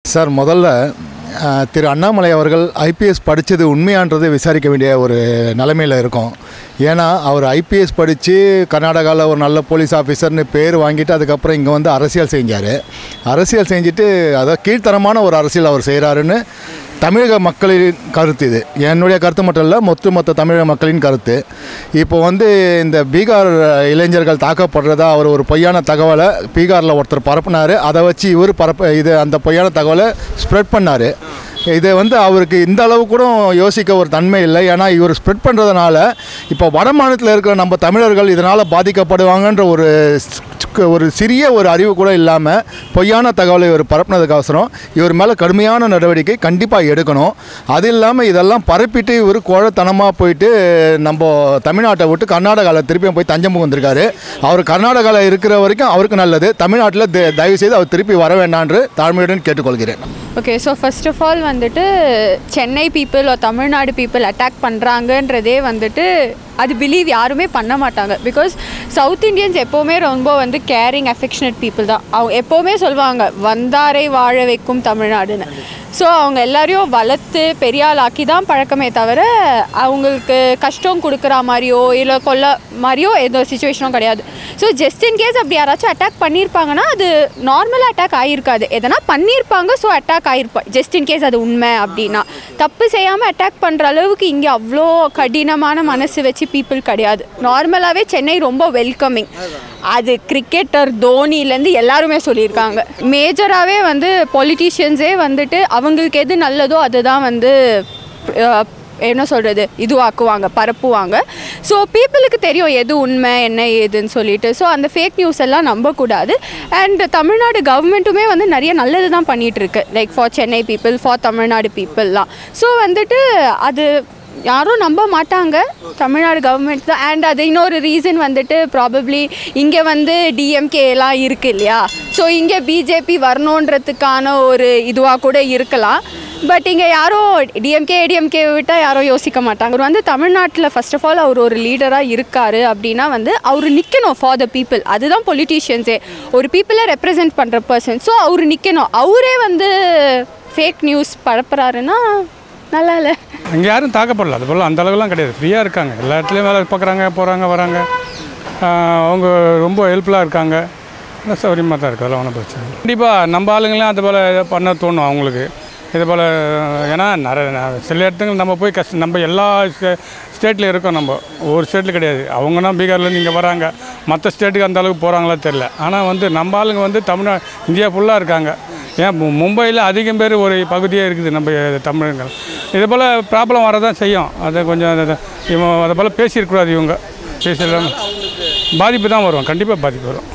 Sir முதல்ல அஹ், திரு அண்ணாமலை அவர்கள் IPS படித்தது உண்மையான்றது விசாரிக்க வேண்டிய ஒரு நிலைமையில் இருக்கும் ஏன்னா அவர் ஐபிஎஸ் படித்து கர்நாடகாவில் ஒரு நல்ல போலீஸ் ஆஃபீஸர்னு பேர் வாங்கிட்டு அதுக்கப்புறம் இங்கே வந்து அரசியல் செஞ்சார் அரசியல் செஞ்சுட்டு அதாவது கீழ்த்தரமான ஒரு அரசியல் அவர் செய்கிறாருன்னு தமிழக மக்களின் கருத்து இது என்னுடைய கருத்து மட்டும் இல்லை மொத்த மொத்த தமிழக மக்களின் கருத்து இப்போ வந்து இந்த பீகார் இளைஞர்கள் தாக்கப்படுறதா அவர் ஒரு பொய்யான தகவலை பீகாரில் ஒருத்தர் பரப்புனார் அதை வச்சு இவர் பரப்ப இது அந்த பொய்யான தகவலை ஸ்ப்ரெட் பண்ணார் இது வந்து அவருக்கு இந்த அளவு கூட யோசிக்க ஒரு தன்மை இல்லை ஏன்னா இவர் ஸ்ப்ரெட் பண்ணுறதுனால இப்போ வட மாநிலத்தில் இருக்கிற நம்ம தமிழர்கள் இதனால் பாதிக்கப்படுவாங்கன்ற ஒரு ஸ்- ஒரு சிறிய ஒரு அறிவு கூட இல்லாமல் பொய்யான தகவலை இவர் பரப்புனதுக்கோசரம் இவர் மேலே கடுமையான நடவடிக்கை கண்டிப்பாக எடுக்கணும் அது இல்லாமல் இதெல்லாம் பரப்பிட்டு இவர் கோழத்தனமாக போயிட்டு நம்ம தமிழ்நாட்டை விட்டு கர்நாடகாவில் திருப்பியும் போய் தஞ்சம் புகுந்திருக்காரு அவர் கர்நாடகாவில் இருக்கிற வரைக்கும் அவருக்கு நல்லது தமிழ்நாட்டில் த- தயவு செய்து அவர் திருப்பி வர வேண்டாம் தாழ்மையுடன் கேட்டுக்கொள்கிறேன் okay so first of all வந்துட்டு Chennai people Tamil Nadu people attack பண்ணுறாங்கன்றதே வந்துட்டு அது பிலீவ் யாருமே பண்ண மாட்டாங்க பிகாஸ் சவுத் இந்தியன்ஸ் எப்போவுமே ரொம்ப வந்து கேரிங் அஃபெக்ஷனட் பீப்புள் தான் அவங்க எப்போவுமே சொல்லுவாங்க வந்தாரை வாழ வைக்கும் தமிழ்நாடுன்னு ஸோ அவங்க எல்லாரையும் வளர்த்து பெரிய ஆள் ஆக்கி தான் பழக்கமே தவிர அவங்களுக்கு கஷ்டம் கொடுக்குற மாதிரியோ இல்லை கொல்ல மாதிரியோ எந்த சுச்சுவேஷனும் கிடையாது ஸோ ஜஸ்ட் இன் கேஸ் அப்படி யாராச்சும் அட்டாக் பண்ணியிருப்பாங்கன்னா அது நார்மலாக அட்டாக் ஆகிருக்காது எதனா பண்ணியிருப்பாங்க ஸோ அட்டாக் ஆகிருப்பா ஜஸ்ட் இன் கேஸ் அது உண்மை அப்படின்னா தப்பு செய்யாமல் அட்டாக் பண்ணுற அளவுக்கு இங்கே அவ்வளோ கடினமான மனசு வச்சு பீப்புள் கிடையாது நார்மலாகவே சென்னை ரொம்ப வெல்கமிங் அது கிரிக்கெட்டர் தோனிலேருந்து எல்லாருமே சொல்லியிருக்காங்க மேஜராகவே வந்து பொலிட்டீஷியன்ஸே வந்துட்டு அவங்களுக்கு எது நல்லதோ அதுதான் வந்து அஹ், என்ன சொல்கிறது இதுவாக்குவாங்க பரப்புவாங்க ஸோ பீப்புளுக்கு தெரியும் எது உண்மை என்ன ஏதுன்னு சொல்லிட்டு ஸோ அந்த ஃபேக் நியூஸ் எல்லாம் நம்பக்கூடாது அண்ட் தமிழ்நாடு கவர்மெண்ட்டுமே வந்து நிறைய நல்லது தான் பண்ணிகிட்டு இருக்கு like for Chennai people for Tamil Nadu பீப்புளெலாம் ஸோ வந்துட்டு அது யாரும் நம்ப மாட்டாங்க தமிழ்நாடு கவர்மெண்ட் தான் அண்ட் அது இன்னொரு ரீசன் வந்துட்டு ப்ராபப்ளி இங்கே வந்து டிஎம்கே எல்லாம் இருக்குது இல்லையா ஸோ இங்கே பிஜேபி வரணுன்றதுக்கான ஒரு இதுவாக கூட இருக்கலாம் பட் இங்கே யாரும் டிஎம்கே ஏடிஎம்கே விட்டால் யாரும் யோசிக்க மாட்டாங்க அவர் வந்து தமிழ்நாட்டில் ஃபர்ஸ்ட் ஆஃப் ஆல் அவர் ஒரு லீடராக இருக்காரு அப்படின்னா வந்து அவர் நிற்கணும் ஃபார் த பீப்புள் அதுதான் பொலிட்டீஷியன்ஸே ஒரு பீப்புளை ரெப்ரசன்ட் பண்ணுற பர்சன் ஸோ அவர் நிற்கணும் அவரே வந்து ஃபேக் நியூஸ் பரப்புறாருன்னா நல்லா இல்லை இங்கே யாரும் தாக்கப்படல அது போல் அந்த அளவுலாம் கிடையாது ஃப்ரீயாக இருக்காங்க எல்லா இடத்துலையும் வேலை பார்க்குறாங்க போகிறாங்க வராங்க ஆஹ் அவங்க ரொம்ப ஹெல்ப்ஃபுல்லாக இருக்காங்க நல்லா சௌகரியமாக தான் இருக்குது அதெல்லாம் ஒன்றும் பிரச்சனை இல்லை கண்டிப்பாக நம்ம ஆளுங்களாம் அது போல் இதை பண்ண தோணும் அவங்களுக்கு இது போல் ஏன்னா நிறைய சில இடத்துக்கு நம்ம போய் கஷ்டம் நம்ம எல்லா ஸ்டேட்லேயும் இருக்கோம் நம்ம ஒவ்வொரு ஸ்டேட்டில் கிடையாது அவங்கன்னா பீகார்லேருந்து இங்கே வராங்க மற்ற ஸ்டேட்டுக்கு அந்த அளவுக்கு போகிறாங்களா தெரில ஆனால் வந்து நம்ம ஆளுங்க வந்து தமிழ்நா இந்தியா ஃபுல்லாக இருக்காங்க ஏன் மு- மும்பையில் அதிகம் பேர் ஒரு பகுதியே இருக்குது நம்ம தமிழர்கள் இது போல் ப்ராப்ளம் வரதான் செய்யும் அதை கொஞ்சம் அதை இவன் அதை போல் பேசியிருக்கூடாது இவங்க பேசிடலாம் பாதிப்பு தான் வரும் கண்டிப்பாக பாதிப்பு வரும்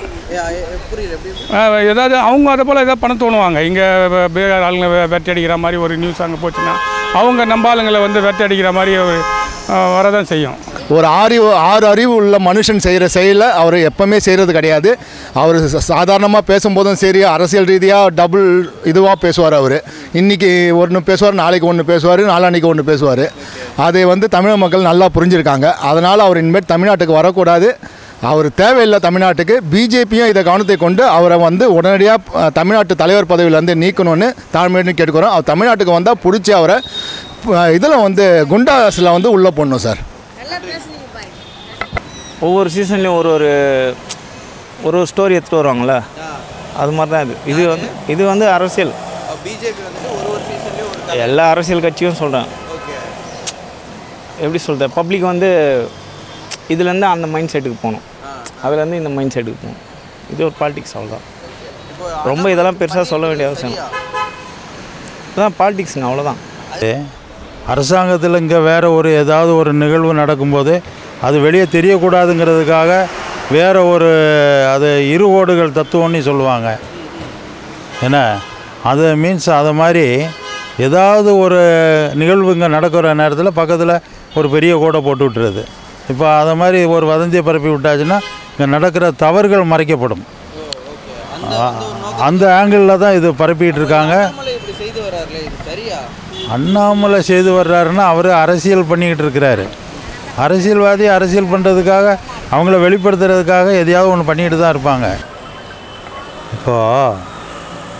ஆஹ் ஏதாவது அவங்க அதை போல் ஏதாவது பண்ண தோணுவாங்க இங்கே பீகார் ஆளுங்க வே- வெட்டி அடிக்கிற மாதிரி ஒரு நியூஸ் அங்கே போச்சுன்னா அவங்க நம்ம ஆளுங்களை வந்து வெட்டி அடிக்கிற மாதிரி ஒரு, ஆஹ் வரதான் செய்யும் ஒரு அறிவு ஆறு அறிவு உள்ள மனுஷன் செய்கிற செயலை அவர் எப்பவுமே செய்கிறது கிடையாது அவர் சாதாரணமாக பேசும்போதும் சரி அரசியல் ரீதியாக டபுள் இதுவாக பேசுவார் அவர் இன்றைக்கி ஒன்று பேசுவார் நாளைக்கு ஒன்று பேசுவார் நாளான்னைக்கு ஒன்று பேசுவார் அதை வந்து தமிழ் மக்கள் நல்லா புரிஞ்சிருக்காங்க அதனால் அவர் இனிமேல் தமிழ்நாட்டுக்கு வரக்கூடாது அவர் தேவையில்லை தமிழ்நாட்டுக்கு பிஜேபியும் இதை கவனத்தை கொண்டு அவரை வந்து உடனடியாக தமிழ்நாட்டு தலைவர் பதவியிலேருந்து நீக்கணும்னு தாழ்மையுடன் கேட்டுக்கிறோம் அவர் தமிழ்நாட்டுக்கு வந்தால் பிடிச்சி அவரை இதில் வந்து குண்டாஸில் வந்து உள்ளே போடணும் சார் ஒவ்வொரு சீசன்லேயும் ஒரு ஒரு ஒரு ஒரு ஸ்டோரி எடுத்துகிட்டு வருவாங்கள்ல அது மாதிரி தான் இது இது வந்து இது வந்து அரசியல் பிஜேபி வந்துட்டு ஒரு ஒரு சீசன்லேயும் ஒரு எல்லா அரசியல் கட்சியும் சொல்கிறேன் ஓகே எப்படி சொல்கிறது பப்ளிக் வந்து இதுலேருந்து அந்த மைண்ட் செட்டுக்கு போகணும் அதுலேருந்து இந்த மைண்ட் செட்டுக்கு போகணும் இது ஒரு பாலிடிக்ஸ் அவ்வளோதான் ரொம்ப இதெல்லாம் பெருசாக சொல்ல வேண்டிய அவசியம் இல்லை. இதுதான் பாலிடிக்ஸுங்க அவ்வளோதான் அரசாங்கத்தில் இங்கே வேறு ஒரு ஏதாவது ஒரு நிகழ்வு நடக்கும்போது அது வெளியே தெரியக்கூடாதுங்கிறதுக்காக வேறு ஒரு அது இரு ஓடுகள் தத்துவம்னு சொல்லுவாங்க என்ன அது மீன்ஸ் அதை மாதிரி ஏதாவது ஒரு நிகழ்வு இங்கே நடக்கிற நேரத்தில் பக்கத்தில் ஒரு பெரிய கோடை போட்டு விட்டுறது இப்போ அதை மாதிரி ஒரு வதந்தியை பரப்பி விட்டாச்சுன்னா இங்கே நடக்கிற தவறுகள் மறைக்கப்படும் ஆ- அந்த ஆங்கிளில் தான் இது பரப்பிட்டு இருக்காங்க அண்ணாமலை இப்படி செய்து வர்றாருல இது சரியா அண்ணாமலை செய்து வர்றாருன்னா அவர் அரசியல் பண்ணிக்கிட்டு இருக்கிறாரு அரசியல்வாதி அரசியல் பண்ணுறதுக்காக அவங்கள வெளிப்படுத்துறதுக்காக எதையாவது ஒன்று பண்ணிக்கிட்டு தான் இருப்பாங்க இப்போது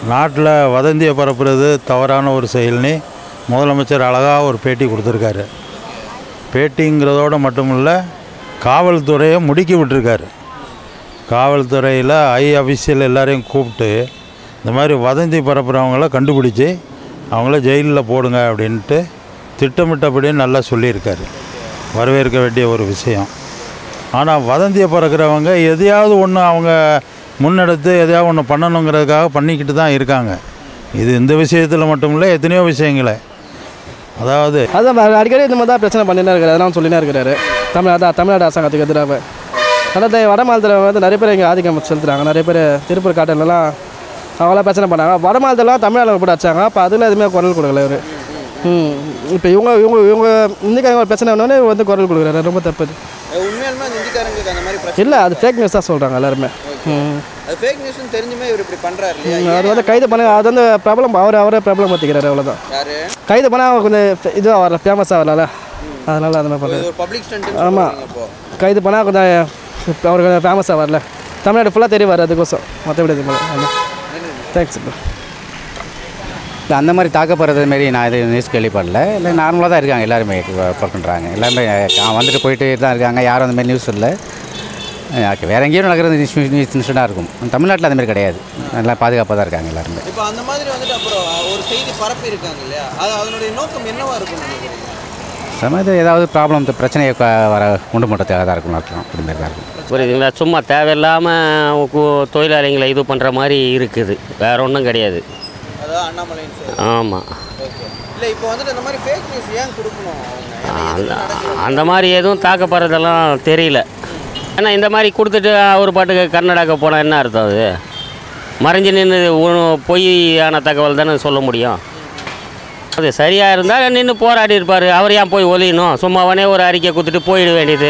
நாட்டில் வதந்தியை பரப்புறது தவறான ஒரு செயல்னு முதலமைச்சர் அழகாக ஒரு பேட்டி கொடுத்துருக்காரு பேட்டிங்கிறதோட மட்டும் இல்லை காவல்துறையை முடுக்கி விட்டுருக்காரு காவல்துறையில் ஐ அஃபிஷியல் எல்லாரையும் கூப்பிட்டு இந்த மாதிரி வதந்தி பரப்புகிறவங்கள கண்டுபிடிச்சி அவங்கள ஜெயிலில் போடுங்க அப்படின்ட்டு திட்டமிட்டபடி நல்லா சொல்லியிருக்காரு வரவேற்க வேண்டிய ஒரு விஷயம் ஆனால் வதந்தியை பறக்கிறவங்க எதையாவது ஒன்று அவங்க முன்னெடுத்து எதையாவது ஒன்று பண்ணணுங்கிறதுக்காக பண்ணிக்கிட்டு தான் இருக்காங்க இது இந்த விஷயத்தில் மட்டும் இல்லை எத்தனையோ விஷயங்களை அதாவது அதான் வ- அடிக்கடி இந்த மாதிரி தான் பிரச்சனை பண்ணினே இருக்கிறாரு அதெல்லாம் சொல்லினே இருக்கிறாரு தமிழ் அதான் தமிழ்நாடு அரசாங்கத்துக்கு எதிராக அதாவது வட மாநிலத்தில் வந்து நிறைய பேர் இங்கே ஆதிக்கம் செலுத்துறாங்க நிறைய பேர் திருப்பூர் காட்டிலலாம் அவங்களாம் பிரச்சனை பண்ணாங்க வட மாநிலத்திலாம் தமிழ்நாட்டில் கூட வச்சாங்க அப்போ அதில் எதுவுமே குரல் கொடுக்கல இவர் ம் இப்போ இவங்க இவங்க இவங்க இந்திக்காரங்க ஒரு பிரச்சனை வந்தோடனே இவர் வந்து குரல் கொடுக்குறாரு ரொம்ப தப்பு இது. உண்மையாலுமே அந்த இந்திக்காரங்களுக்கு அந்த மாதிரி பிரச்சனை இல்லை அது ஃபேக் நியூஸ் தான் சொல்கிறாங்க எல்லாருமே ம் அது ஃபேக் நியூஸ்னு தெரிஞ்சுமே இவர் இப்படி பண்றாரு இல்லையா ம், அது வந்து கைது பண்ண அது வந்து பிரபலம் அவர் அவரே பிரபலம் பற்றிக்கிறாரு அவ்வளோதான் யாரு கைது பண்ணால் அவர் கொஞ்சம் ஃபே- இதுவாக வரல ஃபேமஸாக வரல அதனால அந்த மாதிரி இது பண்ணுறது ஒரு பப்ளிக் ஸ்டண்ட் ஆமாம் இப்போ கைது பண்ணால் கொஞ்சம் இப்ப அவர் கொஞ்சம் ஃபேமஸாக வரல தமிழ்நாடு ஃபுல்லாக தெரிய வர அதுக்கோசம் மற்றபடி இது ஆமாம் தேங்க்ஸ் ப்ரோ இல்லை அந்த மாதிரி தாக்கப்படுறது மாரி நான் இது நியூஸ் கேள்விப்படல இல்லை நார்மலாக தான் இருக்காங்க எல்லாருமே ஒர்க் பண்ணுறாங்க எல்லாருமே அஹ், வந்துட்டு போயிட்டு தான் இருக்காங்க யாரும் அந்த மாதிரி நியூஸ் இல்லை அஹ், வேற எங்கேயும் நடக்கிறது நியூஸ் நியூஸ் நியூஸ்டாக இருக்கும் தமிழ்நாட்டில் அந்த மாதிரி கிடையாது நல்லா பாதுகாப்பாக தான் இருக்காங்க எல்லாருமே இப்போ அந்த மாதிரி வந்துட்டு அப்புறம் ஒரு செய்தி பரப்பி இருக்காங்க இல்லையா அது அதனுடைய நோக்கம் என்னவா இருக்கும் நினைக்கிறீங்க சமயத்தில் ஏதாவது ப்ராப்ளம் பிரச்சனையை க- வர உண்டு பண்ணுறதுக்காக தான் இருக்கும் நடக்கலாம் அப்படி மாதிரி தான் இருக்கும் புரியுதுங்களா சும்மா தேவையில்லாமல் தொழிலாளிகளை இது பண்ணுற மாதிரி இருக்குது வேற ஒன்றும் கிடையாது அதான் அண்ணாமலைன்னு சொல்லி ஆமாம் ஓகே இல்லை இப்போ வந்துட்டு இந்த மாதிரி ஃபேக் நியூஸ் ஏன் கொடுக்கணும் அவங்க ஏன்னா அந்த எதுக்கு நடக்குது? அந்த மாதிரி எதுவும் தாக்கப்படுறதெல்லாம் தெரியல ஏன்னா இந்த மாதிரி கொடுத்துட்டு அவர் பாட்டுக்கு கர்நாடகா போனால் என்ன அர்த்தம் அது மறைஞ்சு நின்று பொய்யான தகவல் தானே சொல்ல முடியும் அது சரியாக இருந்தால் நின்று போராடி இருப்பார் அவர் ஏன் போய் ஒலியணும் சும்மாவனே ஒரு அறிக்கை கொடுத்துட்டு போயிட வேண்டியது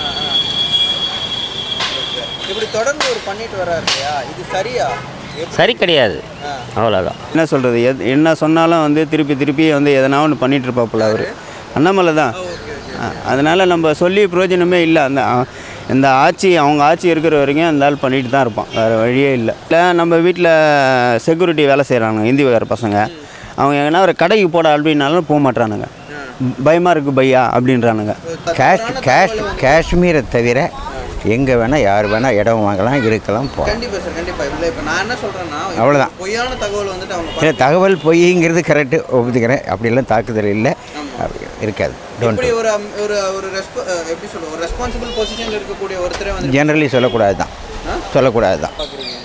இப்படி தொடர்ந்து ஒரு பண்ணிட்டு வர்றாரு இல்லையா இது சரியா எப்படி? சரி கிடையாது அவ்வளோதான் என்ன சொல்கிறது எது என்ன சொன்னாலும் வந்து திருப்பி திருப்பி வந்து எதனா ஒன்று பண்ணிட்டு இருப்பாப்புல அவர் அண்ணாமலை தான் அதனால் நம்ம சொல்லி பிரயோஜனமே இல்லை அந்த அ- இந்த ஆட்சி அவங்க ஆட்சி இருக்கிற வரைக்கும் அந்த ஆள் பண்ணிட்டு தான் இருப்பான் வேறு வழியே இல்லை இல்லை நம்ம வீட்டில் செக்யூரிட்டி வேலை செய்கிறாங்க இந்தி வேறு பசங்க அவங்க எங்கன்னா ஒரு கடைக்கு போட அப்படின்னாலும் போக மாட்றானுங்க பயமாக இருக்குது பையா அப்படின்றானுங்க காஷ் காஷ் காஷ்மீரை தவிர எங்கே வேணால் யார் வேணால் இடம் வாங்கலாம் இருக்கலாம் போகலாம் கண்டிப்பா சார் கண்டிப்பா இல்லை இப்போ நான் என்ன சொல்றேன்னா இப்போ அவ்வளவுதான். பொய்யான தகவல் வந்துட்டு அவங்க இல்லை தகவல் பொய்ங்கிறது கரெக்டு ஒப்புத்துக்கிறேன் அப்படியெல்லாம் தாக்குதல் இல்லை அப்படி இருக்காது டோன்ட் இப்படி ஒரு அம்- ஒரு ஒரு ரெஸ்ப அஹ் எப்படி சொல்ல ஒரு ரெஸ்பான்சிபிள் பொசிஷன்ல இருக்கக்கூடிய ஒருத்தரே வந்து ஜெனரலி சொல்லக்கூடாது தான் சொல்லக்கூடாது தான்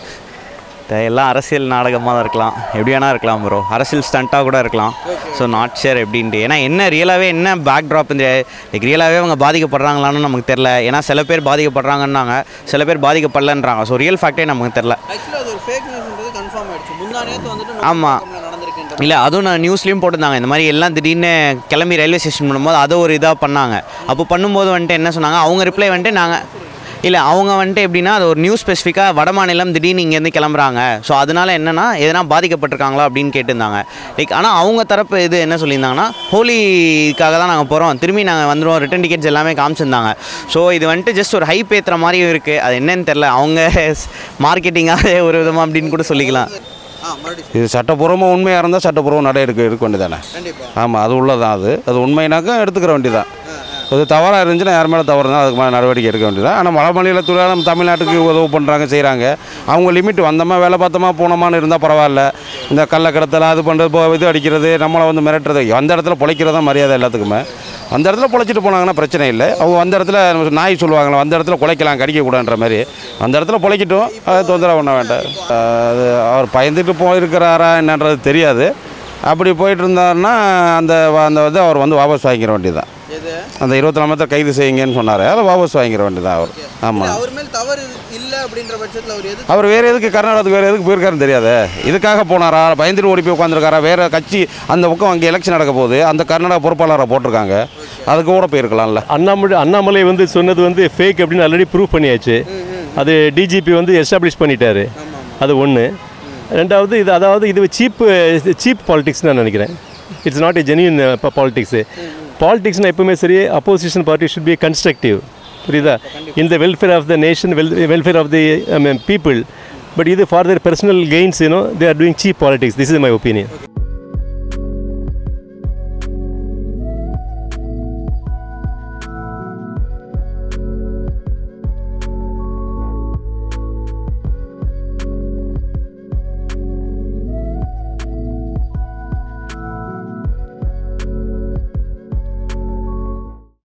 எல்லாம் அரசியல் நாடகமாக தான் இருக்கலாம் எப்படி வேணா இருக்கலாம் ப்ரோ அரசியல் ஸ்டண்ட்டாக கூட இருக்கலாம் ஸோ நாட் ஷேர் எப்படின்ட்டு ஏன்னா என்ன ரியலாகவே என்ன பேக் ட்ராப் இந்த லைக் ரியலாகவே அவங்க பாதிக்கப்படுறாங்களான்னு நமக்கு தெரில ஏன்னா சில பேர் பாதிக்கப்படுறாங்கன்னாங்க சில பேர் பாதிக்கப்படலன்றாங்க ஸோ ரியல் ஃபேக்டே நமக்கு தெரில ஆக்சுவலாக அது ஒரு ஃபேக் நியூஸ்ன்றது கன்ஃபார்ம் ஆயிடுச்சு முந்தா நேத்து வந்துட்டு ஆமா. நோக்கம்ல நடந்திருக்குன்ற இல்லை அதுவும் நான் நியூஸ்லேயும் போட்டிருந்தாங்க இந்த மாதிரி எல்லாம் திடீர்னு கிளம்பி ரயில்வே ஸ்டேஷன் பண்ணும்போது அதை ஒரு இதாக பண்ணாங்க அப்போ பண்ணும்போது வந்துட்டு என்ன சொன்னாங்க அவங்க ரிப்ளை வந்துட்டு நாங்கள் இல்லை அவங்க வந்துட்டு எப்படின்னா அது ஒரு நியூஸ் ஸ்பெசிஃபிக்காக வட மாநிலம் திடீர்னு இங்கேருந்து கிளம்புறாங்க ஸோ அதனால என்னன்னா எதனா பாதிக்கப்பட்டிருக்காங்களா அப்படின்னு கேட்டிருந்தாங்க லைக் ஆனால் அவங்க தரப்பு இது என்ன சொல்லியிருந்தாங்கன்னா ஹோலிக்காக தான் நாங்கள் போகிறோம் திரும்பி நாங்கள் வந்துடுவோம் ரிட்டன் டிக்கெட்ஸ் எல்லாமே காமிச்சிருந்தாங்க ஸோ இது வந்துட்டு ஜஸ்ட் ஒரு ஹைப் ஏற்றுற மாதிரியும் இருக்குது அது என்னன்னு தெரில அவங்க மார்க்கெட்டிங்காக ஒரு விதமாக அப்படின்னு கூட சொல்லிக்கலாம் ஆ மறுபடியும் இது சட்டப்பூர்வமாக உண்மையாக இருந்தால் சட்டப்பூர்வம் நடை எடுக்க எடுக்க வேண்டியதானே கண்டிப்பா ஆமாம் அது உள்ளதான் அது அது உண்மைனாக்கா எடுத்துக்கிற வேண்டியதான் அது தவறாக இருந்துச்சுன்னா யார் மேலே தவறு இருந்தால் அதுக்கு மேலே நடவடிக்கை எடுக்க வேண்டியதான் ஆனால் மலை மாநிலத்தில் நம்ம தமிழ்நாட்டுக்கு உதவு பண்ணுறாங்க செய்கிறாங்க அவங்க லிமிட் வந்தோமா வேலை பார்த்தோமா போனோமான்னு இருந்தால் பரவாயில்ல இந்த கள்ள கடத்தல் அது பண்ணுறது போ இது அடிக்கிறது நம்மளை வந்து மிரட்டுறது அந்த இடத்துல பிழைக்கிறதா மரியாதை எல்லாத்துக்குமே அந்த இடத்துல பொழைச்சிட்டு போனாங்கன்னா பிரச்சனை இல்லை அவங்க அந்த இடத்துல நம்ம நாய் சொல்லுவாங்களே அந்த இடத்துல குலைக்கலாம் கடிக்கக்கூடாதுன்ற மாதிரி அந்த இடத்துல பொழைக்கட்டும் அது தொந்தரவு பண்ண வேண்டாம் அது அவர் பயந்துட்டு போயிருக்கிறாரா என்னன்றது தெரியாது அப்படி போயிட்டு இருந்தாருன்னா அந்த அந்த வந்து அவர் வந்து வாபஸ் வாங்கிக்கிற வேண்டியதுதான் எது அந்த இருபத்தி நாலு கைது செய்யுங்கன்னு சொன்னார் அதை வாபஸ் வாங்கிக்கிற வேண்டியதான் அவர் இல்ல, ஆமாம் அவர் மேல் தவறு இல்ல அப்படின்ற பட்சத்துல அவர் எது அவர் வேறு எதுக்கு கர்நாடகத்துக்கு வேறு எதுக்கு போயிருக்காருன்னு தெரியாது இதுக்காக போனாரா பயந்துட்டு ஓடி போய் உட்காந்துருக்காரா வேறு கட்சி அந்த பக்கம் அங்கே எலெக்ஷன் நடக்க போகுது அந்த கர்நாடகா பொறுப்பாளரை போட்டிருக்காங்க அதுக்கு கூட போயிருக்கலாம்ல அண்ணாமலை அண்ணாமலை வந்து சொன்னது வந்து ஃபேக் அப்படின்னு ஆல்ரெடி ப்ரூவ் பண்ணியாச்சு அது டிஜிபி வந்து எஸ்டாப்ளிஷ் பண்ணிட்டாரு அது ஒன்று ரெண்டாவது இது அதாவது இது சீப்பு சீப் பாலிடிக்ஸ் நான் நினைக்கிறேன் it's not a genuine politics பாலிடிக்ஸ்னால் எப்பவுமே சரி opposition party should be constructive புரியுதா இந்த welfare of the nation well welfare of the people but இது for their personal gains you know they are doing cheap politics this is my opinion